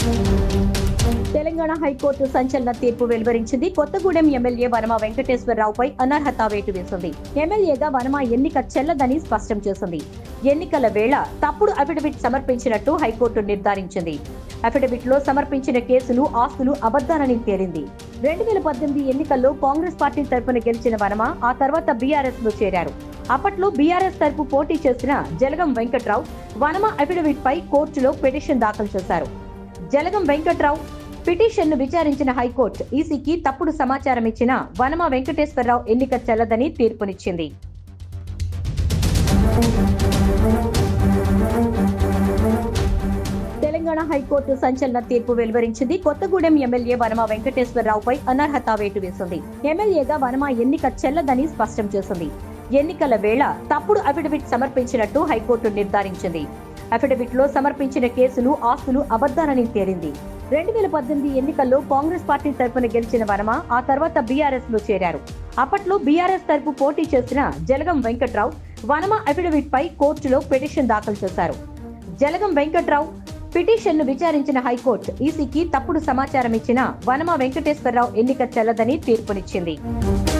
Telangana high court సంచలన తీర్పు వెలువరించింది కొత్తగూడెం ఎమ్మెల్యే వనమ వెంకటేశ్వరరావుపై అనర్హత వేటు వేసింది ఎమ్మెల్యేగా వనమ ఎన్నిక చెల్లదని స్పష్టం చేసింది ఎన్నికల వేళ తప్పుడు అఫిడవిట్ సమర్పించినట్టు హైకోర్టు నిర్ధారించింది అఫిడవిట్ లో సమర్పించిన కేసులు ఆస్తులు అబద్దాలని తేలింది రెండు వేల పద్దెనిమిది ఎన్నికల్లో కాంగ్రెస్ పార్టీ తరపున గెలిచిన వనమ ఆ తర్వాత బీఆర్ఎస్ లో చేరారు అప్పట్లో బీఆర్ఎస్ తరపు పోటీ చేసిన జలగం వెంకట్రావు వనమ అఫిడవిట్ పై కోర్టులో పిటిషన్ దాఖలు చేశారు జలగం వెంకట్రావు పిటిషన్ ను విచారించిన హైకోర్టు ఈసీకి తప్పుడు సమాచారం ఇచ్చిన వనమ వెంకటేశ్వరరావు ఎన్నిక చెల్లదని తీర్పునిచ్చింది తెలంగాణ హైకోర్టు సంచలన తీర్పు వెలువరించింది కొత్తగూడెం ఎమ్మెల్యే వనమ వెంకటేశ్వరరావుపై అనర్హత వేటు వేసింది ఎమ్మెల్యేగా వనమ ఎన్నిక చెల్లదని స్పష్టం చేసింది ఎన్నికల వేళ తప్పుడు అఫిడవిట్ సమర్పించినట్టు హైకోర్టు నిర్ధారించింది అఫిడవిట్ లో సమర్పించిన కేసులు ఆస్తులు అబద్దాలని తేలింది రెండు వేల పద్దెనిమిది ఎన్నికల్లో కాంగ్రెస్ పార్టీ తరపున గెలిచిన వనమ ఆ తర్వాత బీఆర్ఎస్ లో చేరారు అప్పట్లో బీఆర్ఎస్ తరపు పోటీ చేసిన జలగం వెంకట్రావు వనమ అఫిడవిట్ పై కోర్టులో పిటిషన్ దాఖలు చేశారు జలగం వెంకట్రావు పిటిషన్ ను విచారించిన హైకోర్టు ఈసీకి తప్పుడు సమాచారం ఇచ్చిన వనమ వెంకటేశ్వరరావు ఎన్నిక చెల్లదని తీర్పునిచ్చింది